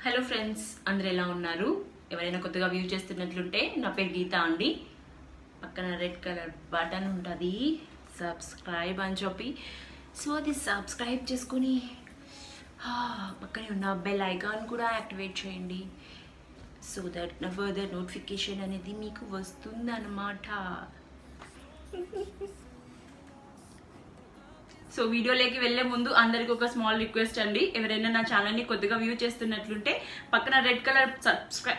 Hello friends అందరు ఎలా ఉన్నారు ఎవరైనా కొత్తగా వ్యూ చేస్తున్నట్లుంటే నా పేరు గీత అండి పక్కన రెడ్ కలర్ బటన్ ఉంటుంది సబ్స్క్రైబ్ అని చెప్పి సో అది సబ్స్క్రైబ్ చేసుకుని ఆ, పక్కనే ఉన్న బెల్ ఐకాన్ కూడా యాక్టివేట్ చేయండి సో దట్ నా ఫర్దర్ నోటిఫికేషన్ అనేది మీకు వస్తుందన్నమాట సో వీడియోలోకి వెళ్ళే ముందు అందరికి ఒక స్మాల్ రిక్వెస్ట్ అండి ఎవరైనా నా ఛానల్ని కొద్దిగా వ్యూ చేస్తున్నట్లుంటే పక్కన red colour subscribe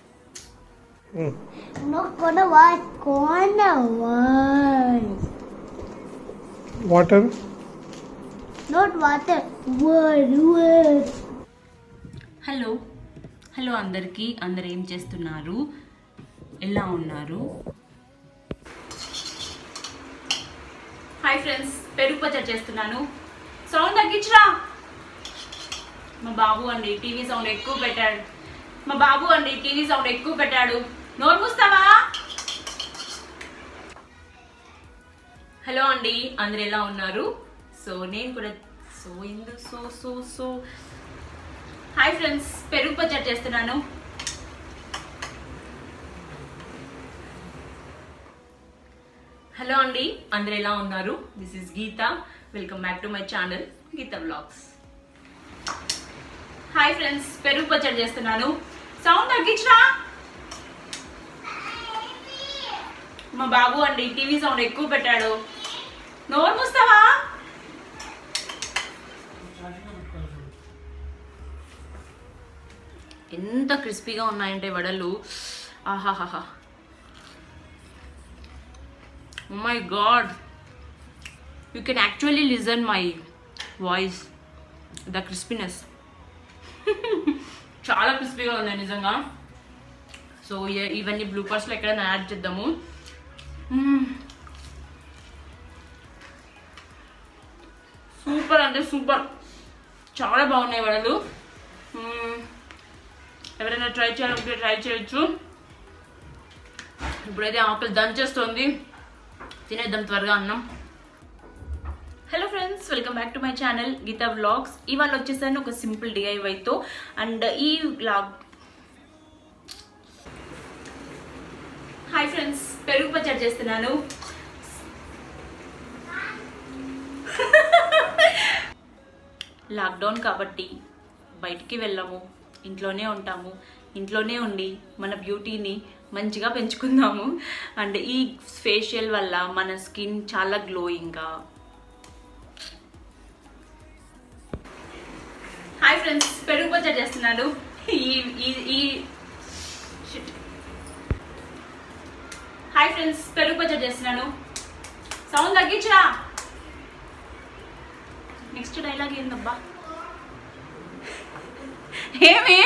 I'm not gonna watch corner words. water Not water. Word, word. Hello hello అందరికీ అందరు ఏం చేస్తున్నారు ఎలా ఉన్నారు హాయ్ ఫ్రెండ్స్ పెరుగు పచ్చడి చేస్తున్నాను సౌండ్ తగ్గించరా మా బాబు అండి టీవీ సౌండ్ ఎక్కువ పెట్టాడు మా బాబు అండి టీవీ సౌండ్ ఎక్కువ పెట్టాడు నోరు మూస్తావా హలో అండి అందరు ఎలా ఉన్నారు సో నేను కూడా సో ఇందు so so so hi friends పెరుగు పచ్చడి చేస్తున్నాను హలో అండి అందరు ఎలా ఉన్నారు this is Geetha welcome back to my channel Geetha blogs hi friends పెరుగు పచ్చడి చేస్తున్నాను సౌండ్ తగ్గించరా మా బాబు అండి టీవీ సౌండ్ ఎక్కువ పెట్టాడు నోరు మూస్తావా ఎంత క్రిస్పీగా ఉన్నాయంటే వడలు ఆహాహాహా my God you can actually listen my voice the crispiness చాలా క్రిస్పీగా ఉన్నాయి నిజంగా సో ఇవన్నీ బ్లూపర్స్లో ఎక్కడైనా యాడ్ చేద్దాము సూపర్ అంటే సూపర్ చాలా బాగున్నాయి వడలు మ్మ్. ఎవరైనా ట్రై చేయాలనుకుంటే ట్రై చేయొచ్చు ఇప్పుడైతే ఆకలి దంచేస్తుంది తినేద్దాం త్వరగా అన్నం hello friends welcome back to my channel Geetha vlogs ఇవాళ వచ్చేసాను ఒక సింపుల్ డిఐవైతో అండ్ ఈ వ్లాగ్ హాయ్ ఫ్రెండ్స్ పెరుగు పచ్చడి చేస్తున్నాను లాక్డౌన్ కాబట్టి బయటికి వెళ్ళాము ఇంట్లోనే ఉంటాము ఇంట్లోనే ఉండి మన బ్యూటీని మంచిగా పెంచుకుందాము అండ్ ఈ ఫేషియల్ వల్ల మన స్కిన్ చాలా గ్లోయింగ్గా హాయ్ ఫ్రెండ్స్ పెరుగు పచ్చడి చేస్తున్నాను ఈ ఈ ఈ shit. హాయ్ ఫ్రెండ్స్ పెరుగు పచ్చడి చేస్తున్నాను సౌండ్ తగ్గించరా నెక్స్ట్ డైలాగ్ ఏందబ్బా ఏమి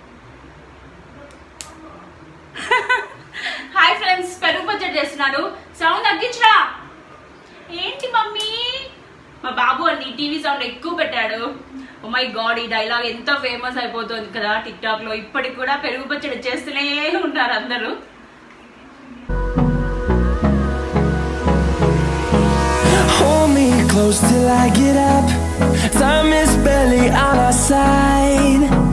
హాయ్ ఫ్రెండ్స్ పెరుగు పచ్చడి చేస్తున్నాను సౌండ్ తగ్గించరా ఏంటి మమ్మీ మా బాబు అండి టీవీ సౌండ్ ఎక్కువ పెట్టాడు ఓ మై గాడ్ ఈ డైలాగ్ ఎంత ఫేమస్ అయిపోతుంది కదా టిక్ టాక్ లో ఇప్పటికి కూడా పెరుగు పచ్చడి చేస్తూనే ఉంటారు అందరూ Hold me close till I get up. Time is barely on our side.